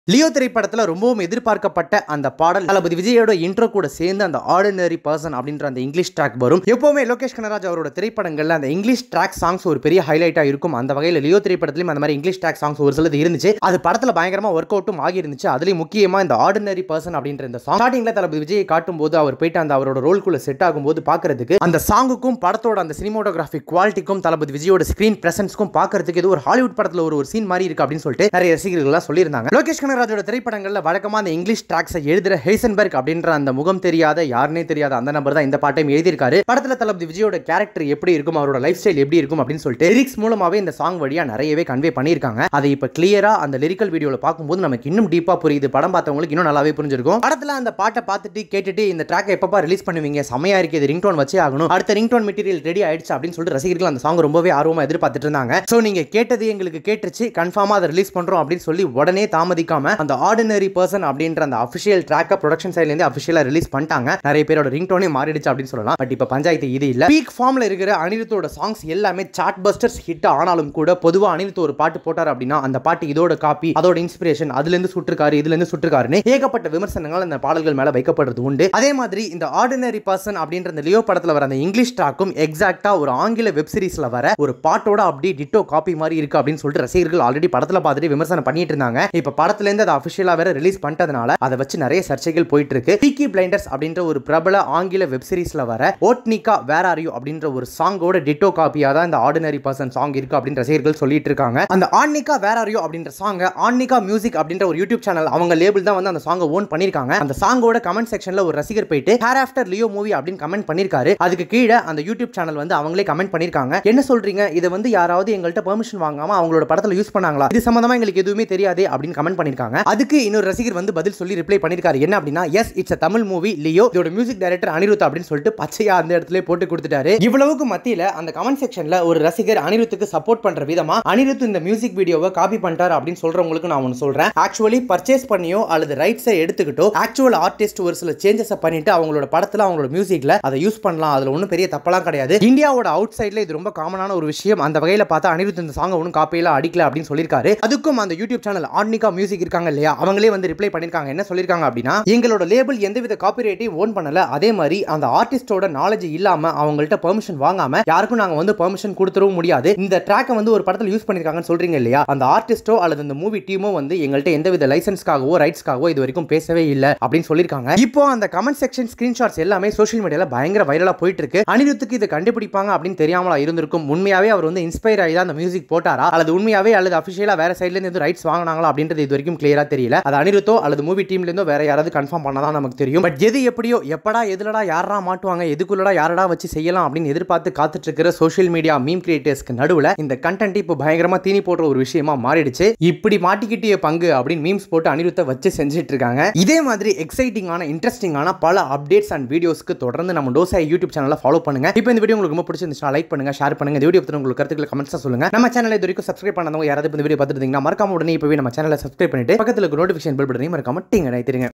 Leo திரைப்படத்தில் ரொம்பவும் எதிர்பார்க்கப்பட்ட அந்த பாடல் தளபதி விஜயோட இன்ட்ரோ கூட சேர்ந்து அந்த ஆர்டினரி பர்சன் அப்படின்ற அந்த இங்கிலீஷ் ட்ராக் வரும் எப்பவுமே லோகேஷ் கனராஜ் அவரோட திரைப்படங்கள்ல அந்த இங்கிலீஷ் ட்ராக் சாங்ஸ் ஒரு பெரிய ஹைலைட்டா இருக்கும் அந்த வகையில் லியோ திரைப்படத்திலும் அந்த மாதிரி இங்கிலீஷ் ட்ராக் சாங்ஸ் ஒரு சிலது இருந்துச்சு அது படத்தில் பயங்கரமா ஒர்க் அவுட்டும் ஆகி இருந்துச்சு அதுலயும் முக்கியமா இந்த ஆர்டினரி பர்சன் அப்படின்ற இந்த சாங் ஸ்டார்டிங்ல தளபதி விஜயை காட்டும் போது அவர் போயிட்டு அந்த அவரோட ரோல்குள்ள செட் ஆகும்போது பார்க்கறதுக்கு அந்த சாங்குக்கும் படத்தோட அந்த சினிமோட்டோகிராஃபிக் குவாலிட்டிக்கும் தளபதி விஜயோட ஸ்கிரீன் பிரசன்ஸ்க்கும் பார்க்கறதுக்கு இது ஒரு ஹாலிவுட் படத்துல ஒரு ஒரு சீன் மாதிரி இருக்கு அப்படின்னு சொல்லிட்டு நிறைய ரசிகர்கள்லாம் சொல்லியிருந்தாங்க லோகேஷ் கனகராஜோட திரைப்படங்கள்ல வழக்கமா அந்த இங்கிலீஷ் ட்ராக்ஸை எழுதுற ஹேசன்பர்க் அப்படின்ற அந்த முகம் தெரியாத யாருனே தெரியாத அந்த நபர் தான் இந்த பாட்டையும் எழுதியிருக்காரு படத்துல தளபதி விஜயோட கேரக்டர் எப்படி இருக்கும் அவரோட லைஃப் ஸ்டைல் எப்படி இருக்கும் அப்படின்னு சொல்லிட்டு லிரிக்ஸ் மூலமாவே இந்த சாங் வழியா நிறையவே கன்வே பண்ணியிருக்காங்க அதை இப்ப கிளியரா அந்த லிரிக்கல் வீடியோல பார்க்கும்போது நமக்கு இன்னும் டீப்பா புரியுது படம் பார்த்தவங்களுக்கு இன்னும் நல்லாவே புரிஞ்சிருக்கும் படத்துல அந்த பாட்டை பார்த்துட்டு கேட்டுட்டு இந்த ட்ராக் எப்பப்பா ரிலீஸ் பண்ணுவீங்க செமையா இருக்கு இது ரிங்டோன் வச்சே ஆகணும் அடுத்த ரிங்டோன் மெட்டீரியல் ரெடி ஆயிடுச்சு அப்படின்னு சொல்லிட்டு ரசிகர்கள் அந்த சாங் ரொம்பவே ஆர்வமா எதிர்பார்த்துட்டு இருந்தாங்க சோ நீங்க கேட்டது எங்களுக்கு கேட்டுருச்சு கன்ஃபார்மா அதை ரிலீஸ் பண்றோம் அப்படின்னு சொல்லி உடனே தாமதிக்காம அந்த ஆர்டினரி பர்சன் அப்படின்ற அந்த அஃபிஷியல் ட்ராக்கை ப்ரொடக்ஷன் சைட்ல இருந்து அஃபிஷியலா ரிலீஸ் பண்ணிட்டாங்க நிறைய பேரோட ரிங்டோனே மாறிடுச்சு அப்படின்னு சொல்லலாம் பட் இப்போ பஞ்சாயத்து இது இல்ல பீக் ஃபார்ம்ல இருக்கிற அனிருத்தோட சாங்ஸ் எல்லாமே சாட் பஸ்டர்ஸ் ஹிட் ஆனாலும் கூட பொதுவா அனிருத் ஒரு பாட்டு போட்டார் அப்படின்னா அந்த பாட்டு இதோட காப்பி அதோட இன்ஸ்பிரேஷன் அதுல இருந்து சுட்டிருக்காரு இதுல இருந்து சுட்டிருக்காருன்னு ஏகப்பட்ட விமர்சனங்கள் அந்த பாடல்கள் மேல வைக்கப்படுறது உண்டு அதே மாதிரி இந்த ஆர்டினரி பர்சன் அப்படின்ற இந்த லியோ படத்துல வர அந்த இங்கிலீஷ் ட்ராக்கும் எக்ஸாக்டா ஒரு ஆங்கில வெப் சீரிஸ்ல வர ஒரு பாட்டோட அப்படியே டிட்டோ காப்பி மாதிரி இருக்கு அப்படின்னு சொல்லிட்டு ரசிகர்கள் ஆல்ரெடி படத்துல பார்த்துட்டு விமர்சனம் பண்ணிட்டு இருந்தாங்க இப்ப படத்துல இருந்து அதை அபிஷியலா வேற ரிலீஸ் பண்ணிட்டதுனால அதை வச்சு நிறைய சர்ச்சைகள் போயிட்டு இருக்கு பீக்கி பிளைண்டர்ஸ் அப்படின்ற ஒரு பிரபல ஆங்கில வெப் சீரிஸ்ல வர ஓட்னிகா வேர் ஆர் யூ அப்படின்ற ஒரு சாங்கோட டிட்டோ காப்பியா தான் இந்த ஆர்டினரி பர்சன் சாங் இருக்கு அப்படின்னு ரசிகர்கள் சொல்லிட்டு இருக்காங்க அந்த ஆன்னிகா வேர் ஆர் யூ அப்படின்ற சாங் ஆன்னிகா மியூசிக் அப்படின்ற ஒரு யூடியூப் சேனல் அவங்க லேபிள் தான் வந்து அந்த சாங்கை ஓன் பண்ணிருக்காங்க அந்த சாங்கோட கமெண்ட் செக்ஷன்ல ஒரு ரசிகர் போயிட்டு ஹேர் ஆஃப்டர் லியோ மூவி அப்படின்னு கமெண்ட் பண்ணிருக்காரு அதுக்கு கீழே அந்த யூடியூப் சேனல் வந்து அவங்களே கமெண்ட் பண்ணிருக்காங்க என்ன சொல்றீங்க இதை வந்து யாராவது எங்கள்கிட்ட பெர்மிஷன் வாங்காம அவங்களோட படத்துல யூஸ் பண்ணாங்களா இது சம்பந்தமா எங்களுக்கு எதுவுமே தெரியாதே அப்படின்னு கமெண்ட் பண்ணிருக்காங்க அதுக்கு இன்னொரு ரசிகர் வந்து பதில் சொல்லி ரிப்ளை பண்ணிருக்காரு என்ன அப்படின்னா yes it's Tamil movie Leo இதோட மியூசிக் டைரக்டர் அனிருத் அப்படின்னு சொல்லிட்டு பச்சையா அந்த இடத்துல போட்டு கொடுத்துட்டாரு இவ்வளவுக்கு மத்தியில அந்த கமெண்ட் செக்ஷன்ல ஒரு ரசிகர் அனிருத்துக்கு சப்போர்ட் பண்ற விதமா அனிருத் இந்த மியூசிக் வீடியோவை காப்பி பண்ணிட்டார் அப்படின்னு சொல்றவங்களுக்கு நான் ஒன்று சொல்றேன் ஆக்சுவலி பர்ச்சேஸ் பண்ணியோ அல்லது ரைட்ஸை எடுத்துக்கிட்டோ ஆக்சுவல் ஆர்டிஸ்ட் ஒரு சில சேஞ்சஸை பண்ணிட்டு அவங்களோட படத்துல அவங்களோட மியூசிக்ல அதை யூஸ் பண்ணலாம் அதுல ஒன்றும் பெரிய தப்பெல்லாம் கிடையாது இந்தியாவோட அவுட் சைட்ல இது ரொம்ப காமனான ஒரு விஷயம் அந்த வகையில பார்த்தா அனிருத் இந்த சாங்கை ஒன்றும் காப்பியில அடிக்கல அப்படின்னு சொல்லியிருக்காரு அதுக்கும் அந்த யூடியூப் சேனல் ஆர்னிகா மியூசிக் இருக்காங்க இல்லையா அவங்களே வந்து ரிப்ளை பண்ணிருக்காங்க என்ன சொல்லியிருக்காங்க அப்படின்னா எங்களோட லேபிள் எந்தவித காப்பிரைட்டையும் ஓன் பண்ணல அதே மாதிரி அந்த ஆர்டிஸ்டோட நாலேஜ் இல்லாம அவங்கள்ட்ட பெர்மிஷன் வாங்காம யாருக்கும் நாங்க வந்து பெர்மிஷன் கொடுத்துடவும் முடியாது இந்த ட்ராக்கை வந்து ஒரு படத்துல யூஸ் பண்ணிருக்காங்கன்னு சொல்றீங்க இல்லையா அந்த ஆர்டிஸ்டோ அல்லது அந்த மூவி டீமோ வந்து எங்கள்கிட்ட எந்தவித லைசன்ஸ்க்காகவோ ரைட்ஸ்க்காகவோ இது வரைக்கும் பேசவே இல்லை அப்படின்னு சொல்லியிருக்காங்க இப்போ அந்த கமெண்ட் செக்ஷன் ஸ்கிரீன்ஷாட்ஸ் எல்லாமே சோஷியல் மீடியால பயங்கர வைரலா போயிட்டு இருக்கு அனிருத்துக்கு இதை கண்டுபிடிப்பாங்க அப்படின்னு தெரியாமலா இருந்திருக்கும் உண்மையாவே அவர் வந்து இன்ஸ்பயர் ஆகி தான் அந்த மியூசிக் போட்டாரா அல்லது உண்மையாவே அல்லது அபிஷியலா வேற சைட்ல இருந்து ரைட்ஸ் வாங்கினாங்களா அப்படின்றது இது வரைக்கும் கிளியரா தெரியல அது அனிருத்தோ அல்லது மூவி டீம்ல இருந்தோ வேற யாராவது கன்ஃபார்ம் பண்ணதான் நமக்கு தெரியும் பட் எது எப்படியோ எப்படா எதுலடா யாரா மாட்டுவாங்க எதுக்குள்ளடா யாரடா வச்சு செய்யலாம் அப்படின்னு எதிர்பார்த்து காத்துட்டு இருக்கிற சோஷியல் மீடியா மீம் கிரியேட்டர்ஸ்க்கு நடுவுல இந்த கண்டென்ட் இப்போ பயங்கரமா தீனி போடுற ஒரு விஷயமா மாறிடுச்சு இப்படி மாட்டிக்கிட்டிய பங்கு அப்படின்னு மீம்ஸ் போட்டு அனிருத்தை வச்சு செஞ்சுட்டு இருக்காங்க இதே மாதிரி எக்ஸைட்டிங்கான இன்ட்ரெஸ்டிங்கான பல அப்டேட்ஸ் அண்ட் வீடியோஸ்க்கு தொடர்ந்து நம்ம டோசா யூடியூப் சேனலை ஃபாலோ பண்ணுங்க இப்போ இந்த வீடியோ உங்களுக்கு ரொம்ப பிடிச்சிருந்துச்சுன்னா லைக் பண்ணுங்க ஷேர் பண்ணுங்க இந்த வீடியோ பத்தி உங்களுக்கு கருத்துக்களை கமெண்ட்ஸ் சொல்லுங்க நம்ம சேனலை இது வரைக்கும் சப்ஸ்கிரைப் பண்ணாதவங்க யாராவது இந்த வீடியோ பார்த்துருந்தீங்கன்னா மறக்காம உடனே இப்பவே நம்ம சேனலை சப்ஸ்கிரைப் பண்ணிட்டு பக்கத்துல நோட்டிஃபிகேஷன் பெல் பட்டனையும் மறக்காம டிங்க நினைத்திருங்க